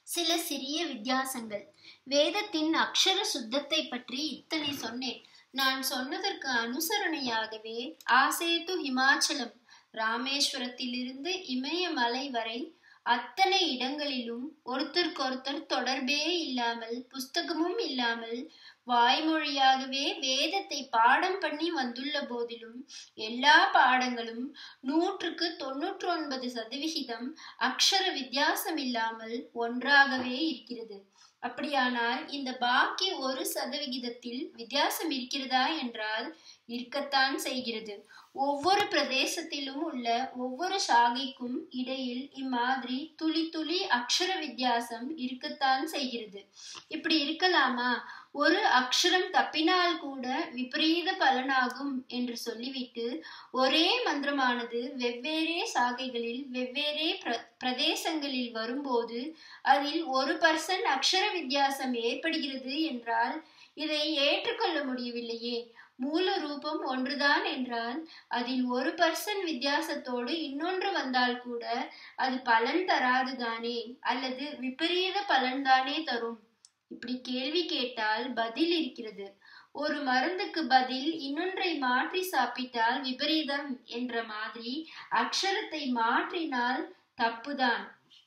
சில சிறிய வித்தியாசங்கள் வேதத்தின் அக்ஷர சுத்தத்தை பற்றி இத்தனை சொன்னேன் நான் சொன்னதற்கு அனுசரணையாகவே ஆசேது ஹிமாச்சலம் ராமேஸ்வரத்திலிருந்து இமயமலை வரை அத்தனை இடங்களிலும் ஒருத்தருக்கொருத்தர் தொடர்பே இல்லாமல் புஸ்தகமும் இல்லாமல் வாய்மொழியாகவே வேதத்தை பாடம் பண்ணி வந்துள்ள போதிலும் எல்லா பாடங்களும் நூற்றுக்கு தொன்னூற்றி ஒன்பது சதவிகிதம் அக்ஷர வித்தியாசம் இல்லாமல் ஒன்றாகவே இருக்கிறது அப்படியானால் இந்த பாக்கி ஒரு சதவிகிதத்தில் வித்தியாசம் இருக்கிறதா என்றால் இருக்கத்தான் செய்கிறது ஒவ்வொரு பிரதேசத்திலும் உள்ள ஒவ்வொரு சாகைக்கும் இடையில் இம்மாதிரி துளி துளி அக்ஷர வித்தியாசம் இருக்கத்தான் செய்கிறது இப்படி இருக்கலாமா ஒரு அக்ஷரம் தப்பினால் கூட விபரீத பலனாகும் என்று சொல்லிவிட்டு ஒரே மந்திரமானது வெவ்வேறே சாகைகளில் வெவ்வேறே பிர பிரதேசங்களில் வரும்போது அதில் ஒரு பர்சன்ட் அக்ஷர வித்தியாசம் ஏற்படுகிறது என்றால் இதை ஏற்றுக்கொள்ள முடியவில்லையே மூல ரூபம் ஒன்றுதான் என்றால் அதில் ஒரு பர்சன்ட் வித்தியாசத்தோடு இன்னொன்று வந்தால் கூட அது பலன் தராதுதானே அல்லது விபரீத பலன் தானே தரும் இப்படி கேள்வி கேட்டால் பதில் இருக்கிறது ஒரு மருந்துக்கு பதில் இன்னொன்றை மாற்றி சாப்பிட்டால் விபரீதம் என்ற மாதிரி அக்ஷரத்தை மாற்றினால் தப்புதான்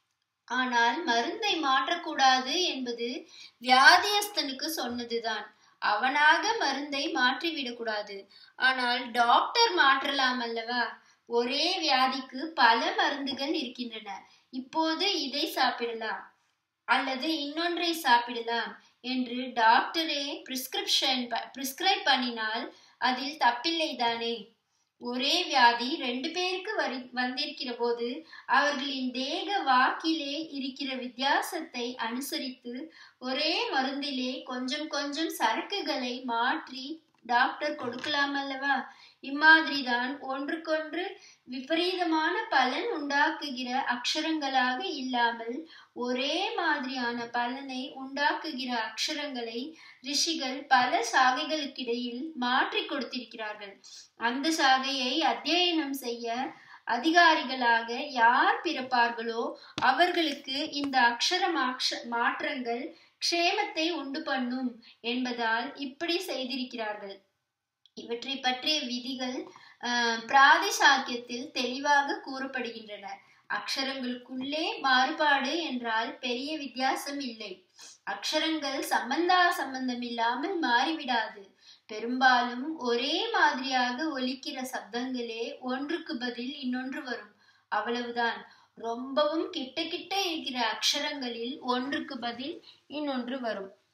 ஆனால் மருந்தை மாற்றக்கூடாது என்பது வியாதியஸ்தனுக்கு சொன்னதுதான் அவனாக மருந்தை மாற்றிவிடக்கூடாது ஆனால் டாக்டர் மாற்றலாம் அல்லவா ஒரே வியாதிக்கு பல மருந்துகள் இருக்கின்றன இப்போது இதை சாப்பிடலாம் அல்லது இன்னொன்றை சாப்பிடலாம் என்று டாக்டரே பிரிஸ்கிரிப்ஷன் பிரிஸ்கிரைப் பண்ணினால் அதில் தப்பில்லை தானே ஒரே வியாதி ரெண்டு பேருக்கு வரி வந்திருக்கிற போது அவர்களின் தேக வாக்கிலே இருக்கிற வித்தியாசத்தை அனுசரித்து ஒரே மருந்திலே கொஞ்சம் கொஞ்சம் சரக்குகளை மாற்றி டாக்டர் கொடுக்கலாம் அல்லவா இம்மாதிரிதான் ஒன்றுக்கொன்று விபரீதமான பலன் உண்டாக்குகிற அக்ஷரங்களாக இல்லாமல் ஒரே மாதிரியான பலனை உண்டாக்குகிற அக்ஷரங்களை ரிஷிகள் பல சாகைகளுக்கிடையில் மாற்றி கொடுத்திருக்கிறார்கள் அந்த சாகையை அத்தியனம் செய்ய அதிகாரிகளாக யார் பிறப்பார்களோ அவர்களுக்கு இந்த அக்ஷர மாற்றங்கள் க்ஷேமத்தை உண்டு பண்ணும் என்பதால் இப்படி செய்திருக்கிறார்கள் இவற்றை பற்றிய விதிகள் பிராதிசாக்கியத்தில் தெளிவாக கூறப்படுகின்றன அக்ஷரங்களுக்குள்ளே மாறுபாடு என்றால் பெரிய வித்தியாசம் இல்லை அக்ஷரங்கள் சம்பந்தா சம்பந்தம் இல்லாமல் மாறிவிடாது பெரும்பாலும் ஒரே மாதிரியாக ஒலிக்கிற சப்தங்களே ஒன்றுக்கு பதில் இன்னொன்று வரும் அவ்வளவுதான் ரொம்பவும் கிட்ட கிட்ட இருக்கிற அக்ஷரங்களில் ஒன்றுக்கு பதில் இன்னொன்று வரும்